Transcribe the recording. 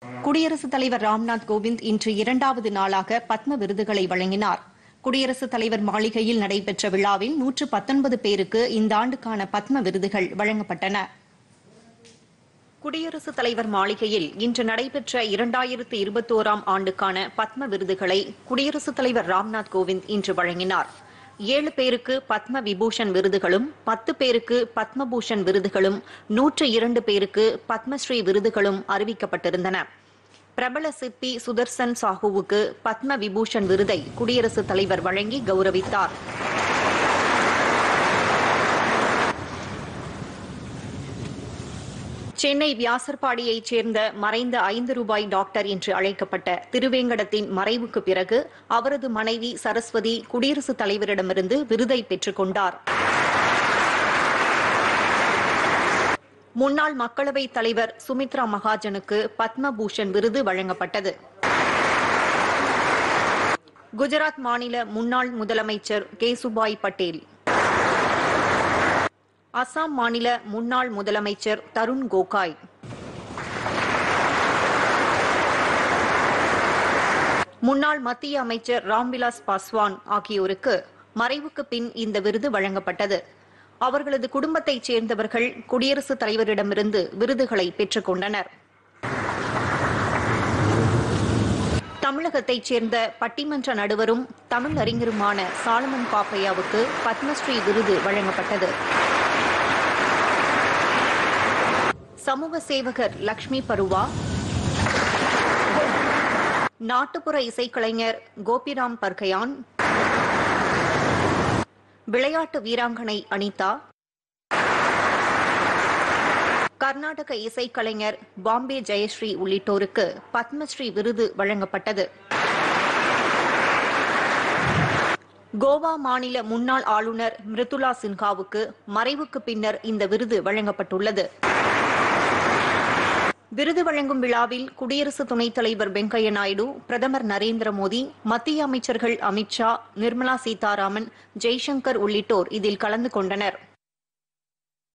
குடியரசுத் தலைவர் ராம்நாத் கோவிந்த் இன்று இரண்டாவது நாளாக பத்ம விருதுகளை வழங்கினார் குடியரசுத் தலைவர் மாளிகையில் நடைபெற்ற விழாவில் நூற்று பத்தொன்பது பேருக்கு இந்த ஆண்டுக்கான பத்ம விருதுகள் வழங்கப்பட்டன குடியரசுத் தலைவர் மாளிகையில் இன்று நடைபெற்ற இரண்டாயிரத்து இருபத்தோராம் ஆண்டுக்கான பத்ம விருதுகளை குடியரசுத் தலைவர் ராம்நாத் கோவிந்த் இன்று வழங்கினார் ஏழு பேருக்கு பத்ம விபூஷன் விருதுகளும் பத்து பேருக்கு பத்மபூஷன் விருதுகளும் நூற்று இரண்டு பேருக்கு பத்மஸ்ரீ விருதுகளும் அறிவிக்கப்பட்டிருந்தன பிரபல சிற்பி சுதர்சன் சாஹூவுக்கு பத்ம விபூஷன் விருதை குடியரசுத் தலைவர் வழங்கி கௌரவித்தார் சென்னை வியாசர்பாடியைச் சேர்ந்த மறைந்த ஐந்து ரூபாய் டாக்டர் என்று அழைக்கப்பட்ட திருவேங்கடத்தின் மறைவுக்கு பிறகு அவரது மனைவி சரஸ்வதி குடியரசுத் தலைவரிடமிருந்து விருதை பெற்றுக் கொண்டார் முன்னாள் மக்களவைத் தலைவர் சுமித்ரா மகாஜனுக்கு பத்மபூஷன் விருது வழங்கப்பட்டது குஜராத் மாநில முன்னாள் முதலமைச்சர் கேசுபாய் பட்டேல் அசாம் மாநில முன்னாள் முதலமைச்சர் தருண் கோகாய் முன்னாள் மத்திய அமைச்சர் ராம்விலாஸ் பாஸ்வான் ஆகியோருக்கு மறைவுக்கு பின் இந்த விருது வழங்கப்பட்டது அவர்களது குடும்பத்தைச் சேர்ந்தவர்கள் குடியரசுத் தலைவரிடமிருந்து விருதுகளை பெற்றுக் கொண்டனர் தமிழகத்தைச் சேர்ந்த பட்டிமன்ற நடுவரும் தமிழ் அறிஞருமான சாலமன் பாப்பையாவுக்கு பத்மஸ்ரீ விருது வழங்கப்பட்டது சமூக சேவகர் லக்ஷ்மி பருவா நாட்டுப்புற இசைக்கலைஞர் கோபிராம் பர்கயான் விளையாட்டு வீராங்கனை அனிதா கர்நாடக இசைக்கலைஞர் பாம்பே ஜெயஸ்ரீ உள்ளிட்டோருக்கு பத்மஸ்ரீ விருது வழங்கப்பட்டது கோவா மாநில முன்னாள் ஆளுநர் மிருதுலா சின்ஹாவுக்கு மறைவுக்கு பின்னர் இந்த விருது வழங்கப்பட்டுள்ளது விருது வழங்கும் விழாவில் குடியரசு துணைத் தலைவர் வெங்கையா நாயுடு பிரதமர் நரேந்திர மோடி மத்திய அமைச்சர்கள் அமித் ஷா நிர்மலா சீதாராமன் ஜெய்சங்கர் உள்ளிட்டோர் இதில் கலந்து கொண்டனர்